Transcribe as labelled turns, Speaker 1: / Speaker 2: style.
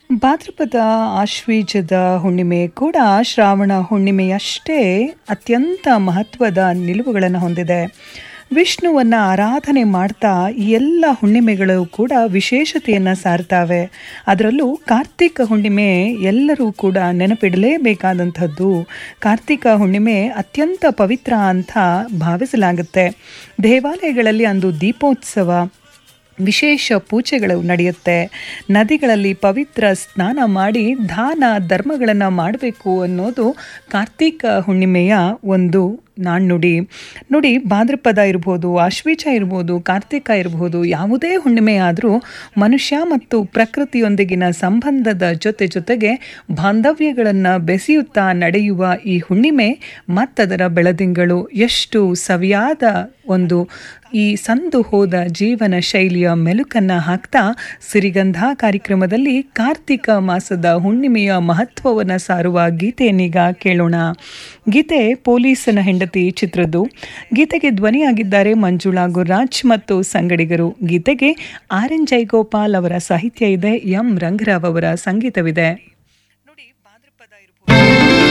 Speaker 1: ಭಾದ್ರಪದ ಆಶ್ವೀಜದ ಹುಣ್ಣಿಮೆ ಕೂಡ ಶ್ರಾವಣ ಹುಣ್ಣಿಮೆಯಷ್ಟೇ ಅತ್ಯಂತ ಮಹತ್ವದ ನಿಲುವುಗಳನ್ನು ಹೊಂದಿದೆ ವಿಷ್ಣುವನ್ನು ಆರಾಧನೆ ಮಾಡ್ತಾ ಈ ಎಲ್ಲ ಹುಣ್ಣಿಮೆಗಳು ಕೂಡ ವಿಶೇಷತೆಯನ್ನು ಸಾರ್ತಾವೆ ಅದರಲ್ಲೂ ಕಾರ್ತಿಕ ಹುಣ್ಣಿಮೆ ಎಲ್ಲರೂ ಕೂಡ ನೆನಪಿಡಲೇಬೇಕಾದಂಥದ್ದು ಕಾರ್ತಿಕ ಹುಣ್ಣಿಮೆ ಅತ್ಯಂತ ಪವಿತ್ರ ಅಂತ ಭಾವಿಸಲಾಗುತ್ತೆ ದೇವಾಲಯಗಳಲ್ಲಿ ಅಂದು ದೀಪೋತ್ಸವ ವಿಶೇಷ ಪೂಜೆಗಳು ನಡೆಯುತ್ತೆ ನದಿಗಳಲ್ಲಿ ಪವಿತ್ರ ಸ್ನಾನ ಮಾಡಿ ದಾನ ಧರ್ಮಗಳನ್ನು ಮಾಡಬೇಕು ಅನ್ನೋದು ಕಾರ್ತಿಕ ಹುಣ್ಣಿಮೆಯ ಒಂದು ನಾಣ್ಣುಡಿ ನೋಡಿ ಭಾದ್ರಪದ ಇರ್ಬೋದು ಆಶ್ವೀಜ ಇರ್ಬೋದು ಕಾರ್ತಿಕ ಇರ್ಬೋದು ಯಾವುದೇ ಹುಣ್ಣಿಮೆ ಆದರೂ ಮನುಷ್ಯ ಮತ್ತು ಪ್ರಕೃತಿಯೊಂದಿಗಿನ ಸಂಬಂಧದ ಜೊತೆ ಜೊತೆಗೆ ಬಾಂಧವ್ಯಗಳನ್ನು ಬೆಸೆಯುತ್ತಾ ನಡೆಯುವ ಈ ಹುಣ್ಣಿಮೆ ಮತ್ತದರ ಬೆಳದಿಂಗಳು ಎಷ್ಟು ಸವಿಯಾದ ಒಂದು ಈ ಸಂದು ಹೋದ ಜೀವನ ಶೈಲಿಯ ಮೆಲುಕನ್ನು ಹಾಕ್ತಾ ಸಿರಿಗಂಧ ಕಾರ್ಯಕ್ರಮದಲ್ಲಿ ಕಾರ್ತಿಕ ಮಾಸದ ಹುಣ್ಣಿಮೆಯ ಮಹತ್ವವನ್ನು ಸಾರುವ ಗೀತೆಯನ್ನೀಗ ಕೇಳೋಣ ಗೀತೆ ಪೊಲೀಸನ ಹೆಂಡತಿ ಚಿತ್ರದ್ದು ಗೀತೆಗೆ ಧ್ವನಿಯಾಗಿದ್ದಾರೆ ಮಂಜುಳಾ ಗುರ್ರಾಜ್ ಮತ್ತು ಸಂಗಡಿಗರು ಗೀತೆಗೆ ಆರ್ ಎನ್ ಜೈಗೋಪಾಲ್ ಅವರ ಸಾಹಿತ್ಯ ಇದೆ ಎಂ ರಂಗರಾವ್ ಅವರ ಸಂಗೀತವಿದೆ